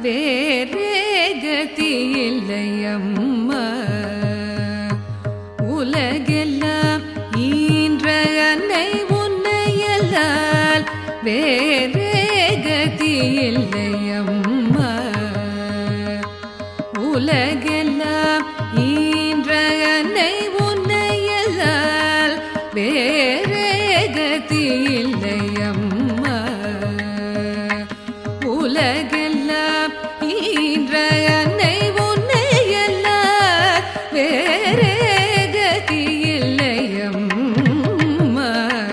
வேறே கதி இல்லையம்மா உலகெல்லாம் ஈன்ற அன்னை உன்னையல்லால் வேறே கதி இல்லையம்மா உலகெல்லாம் ஈன்ற அன்னை உன்னையல்லால் வேறே கதி இல்லையம்மா உலகெல்லாம் ஈன்ற அன்னை உன்னையல்லால் வேறே கதி இல்லையம்மா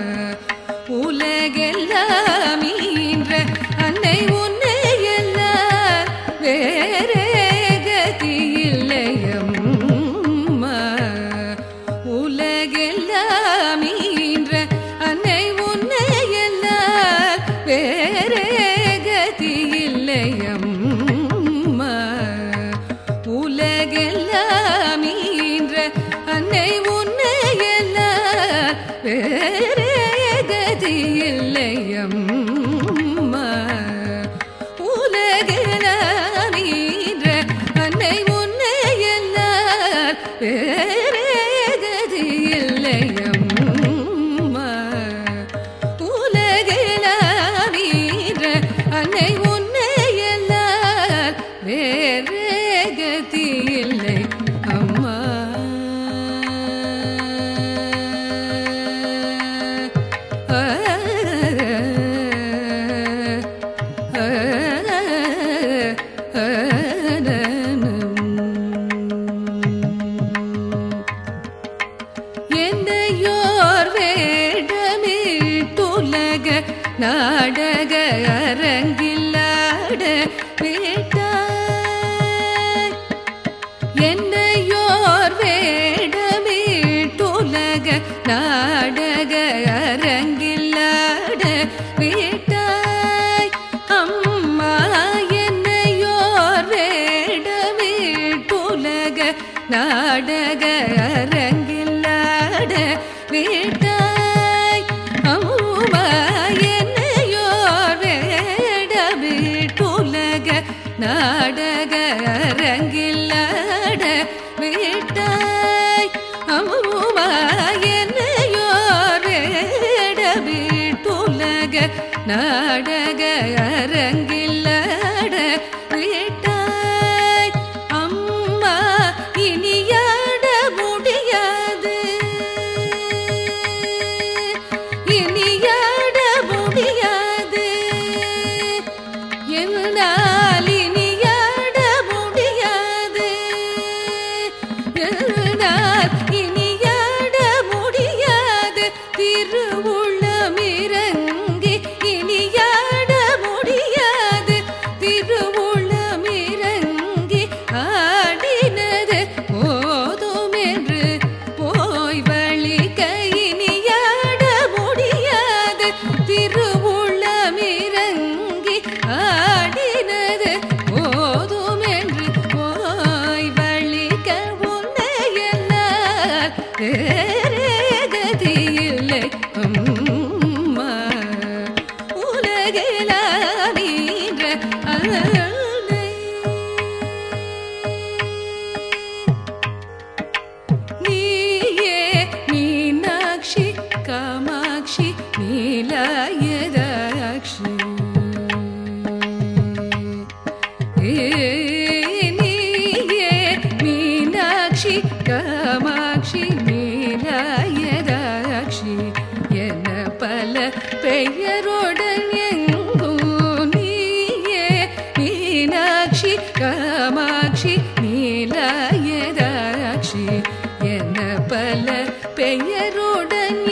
உலகெல்லாம் ஈன்ற அன்னை உன்னையல்லால் வேறே கதி இல்லையம்மா உலகெல்லாம் ஈன்ற அன்னை உன்னையல்லால் வேறே கதி இல்லையம்மா உலகெல்லாம் ஈன்ற அன்னை உன்னையல்லால் வேறே கதி இல்லையம்மா உலகெல்லாம் ஈன்ற அன்னை உன்னையல்லால் வேறே கதி இல்லையம்மா உலகெல்லாம் ஈன்ற அன்னை உன்னையல்லால் வேறே கதி இல்லை அம்மா என்னையோர் வேடமிட்டுலக நாடக அரங்கில்லாட விட்டாய் என்னையோர் வேடமிட்டுலக நாடக அரங்கில்லாட விட்டாய் அம்மா என்னையோர் வேடமிட்டுலக நாடக அரங்கில்லாட விட்டாய் அம்மா என்னையோர் வேடமிட்டுலக நாடக அரங்கில்லாட விட்டாய் அம்மா என்னையோர் வேடமிட்டுலக நாடக அரங்கில்லாட விட்டாய் அம்மா இனியாட முடியாது இனியாட முடியாது என்னால் இனியாட முடியாது என்னால் இனியாட முடியாது திருவுள்ளமிறங்கி இனியாட முடியாது திருவுள்ளமிறங்கி ஆடினது போதும் என்று போய் வழிக இனியாட முடியாது திருவுள்ளமிறங்கி ஆடினது போதும் என்று போய் வழிக உன்னையெல்லாம் வேறே கதி இல்லை அம்மா உலகெல்லாம் ஈன்ற அன்னை நீயே மீனாட்சி காமாட்சி நீலாயதாட்சி நீயே மீனாட்சி காமாட்சி நீலாயதாட்சி என பல பெயருடன் எங்கும் நீயே மீனாட்சி காமாட்சி நீலாயதாட்சி என பல பெயருடன்